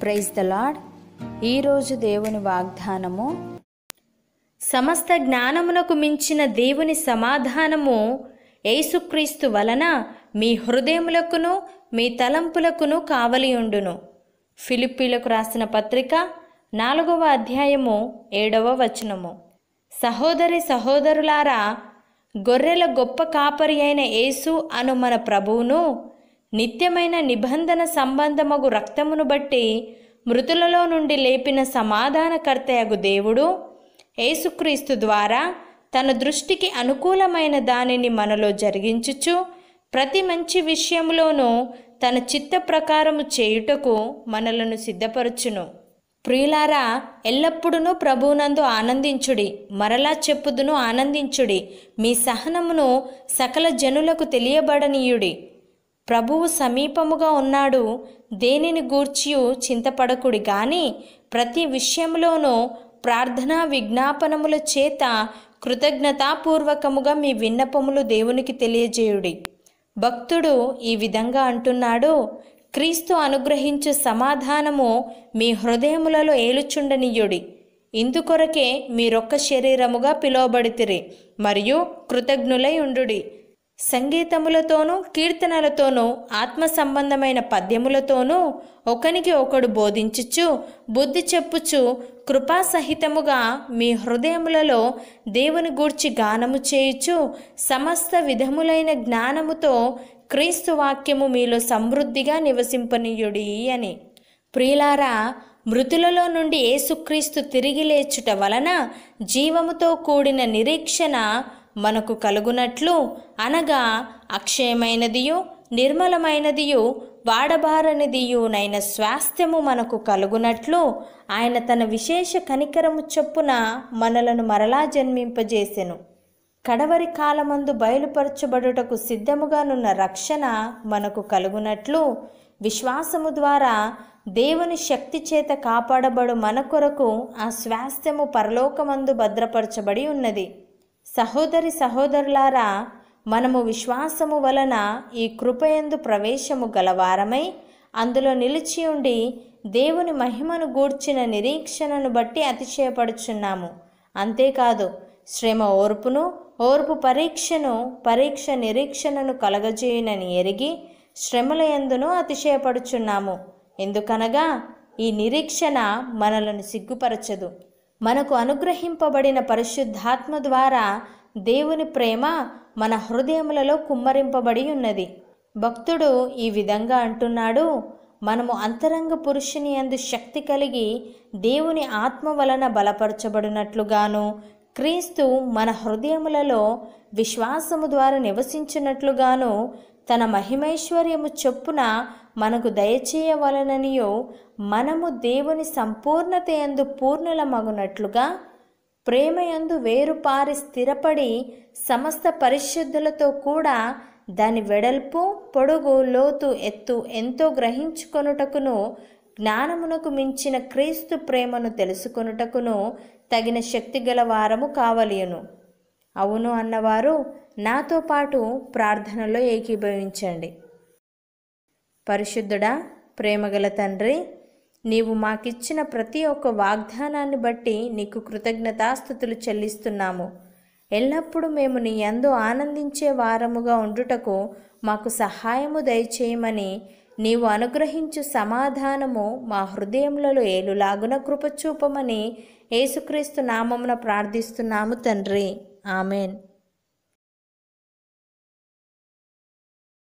praise the lord ఈరోజు దేవుని వాగ్దానము సమస్త జ్ఞానమునకు మించిన దేవుని సమాధానము యేసుక్రీస్తు వలన మీ హృదయములకును మీ తలంపులకును కావలియుండును ఫిలిప్పీలకు రాసిన పత్రిక నాలుగవ అధ్యాయము ఏడవ వచనము సహోదరి సహోదరులారా గొర్రెల గొప్ప కాపరి అయిన యేసు అను మన ప్రభువును నిత్యమైన నిబంధన సంబంధమగు రక్తమును బట్టి మృతులలో నుండి లేపిన సమాధానకర్తయగు దేవుడు యేసుక్రీస్తు ద్వారా తన దృష్టికి అనుకూలమైన దానిని మనలో జరిగించుచు ప్రతి మంచి విషయంలోనూ తన చిత్త ప్రకారము చేయుటకు మనలను సిద్ధపరచును ప్రియులారా ఎల్లప్పుడూ ప్రభువునందు ఆనందించుడి మరలా చెప్పుదును ఆనందించుడి మీ సహనమును సకల జనులకు తెలియబడనీయుడి ప్రభువు సమీపముగా ఉన్నాడు దేనిని గూర్చియు చింతపడకుడి గాని ప్రతి విషయంలోనూ ప్రార్థనా విజ్ఞాపనముల చేత కృతజ్ఞతాపూర్వకముగా మీ విన్నపములు దేవునికి తెలియజేయుడి భక్తుడు ఈ విధంగా అంటున్నాడు క్రీస్తు అనుగ్రహించు సమాధానము మీ హృదయములలో ఏలుచుండనీయుడి ఇందుకొరకే మీరొక్క శరీరముగా పిలువబడితిరి మరియు కృతజ్ఞులై ఉండుడి సంగీతములతోనూ కీర్తనలతోనూ ఆత్మ సంబంధమైన పద్యములతోనూ ఒకనికి ఒకడు బోధించుచు బుద్ధి చెప్పుచు కృపాసహితముగా మీ హృదయములలో దేవుని గూర్చి గానము చేయుచు సమస్త విధములైన జ్ఞానముతో క్రీస్తు వాక్యము మీలో సమృద్ధిగా నివసింపనీయుడి అని ప్రియులారా మృతులలో నుండి యేసుక్రీస్తు తిరిగి లేచుట వలన జీవముతో కూడిన నిరీక్షణ మనకు కలుగునట్లు అనగా అక్షయమైనదియు నిర్మలమైనదియు వాడబారనిదియునైన స్వాస్థ్యము మనకు కలుగునట్లు ఆయన తన విశేష కనికరము చొప్పున మనలను మరలా జన్మింపజేసెను కడవరి కాలమందు బయలుపరచబడుటకు సిద్ధముగానున్న రక్షణ మనకు కలుగునట్లు విశ్వాసము ద్వారా దేవుని శక్తి చేత కాపాడబడు మన కొరకు ఆ స్వాస్థ్యము పరలోకమందు భద్రపరచబడి ఉన్నది సహోదరి సహోదరులారా మనము విశ్వాసము వలన ఈ కృపయందు ప్రవేశము గలవారమై అందులో నిలిచి ఉండి దేవుని మహిమను గూర్చిన నిరీక్షణను బట్టి అతిశయపడుచున్నాము అంతేకాదు శ్రమ ఓర్పును ఓర్పు పరీక్షను పరీక్ష నిరీక్షణను కలగజేయునని ఎరిగి శ్రమల ఎందును అతిశయపడుచున్నాము ఎందుకనగా ఈ నిరీక్షణ మనలను సిగ్గుపరచదు మనకు అనుగ్రహింపబడిన పరిశుద్ధాత్మ ద్వారా దేవుని ప్రేమ మన హృదయములలో కుమ్మరింపబడి ఉన్నది భక్తుడు ఈ విధంగా అంటున్నాడు మనము అంతరంగ పురుషుని అందు శక్తి కలిగి దేవుని ఆత్మ వలన బలపరచబడినట్లుగాను క్రీస్తు మన హృదయములలో విశ్వాసము ద్వారా నివసించినట్లుగాను తన మహిమైశ్వర్యము చొప్పున మనకు దయచేయవలననియో మనము దేవుని సంపూర్ణత యందు పూర్ణులమగునట్లుగా ప్రేమయందు వేరుపారి స్థిరపడి సమస్త పరిశుద్ధులతో కూడా దాని వెడల్పు పొడుగు లోతు ఎత్తు ఎంతో గ్రహించుకొనుటకును జ్ఞానమునకు మించిన క్రీస్తు ప్రేమను తెలుసుకొనుటకును తగిన శక్తిగల వారము కావలియును అవును అన్నవారు నాతో పాటు ప్రార్థనలో ఏకీభవించండి పరిశుద్ధుడా ప్రేమగల తండ్రి నీవు మాకిచ్చిన ప్రతి ఒక్క వాగ్దానాన్ని బట్టి నీకు కృతజ్ఞతాస్థుతులు చెల్లిస్తున్నాము ఎల్లప్పుడూ మేము నీ యందు ఆనందించే వారముగా ఉండుటకు మాకు సహాయము దయచేయమని నీవు అనుగ్రహించు సమాధానము మా హృదయములలో ఏలులాగున కృపచూపమని యేసుక్రీస్తు నామమున ప్రార్థిస్తున్నాము తండ్రి ఆమెన్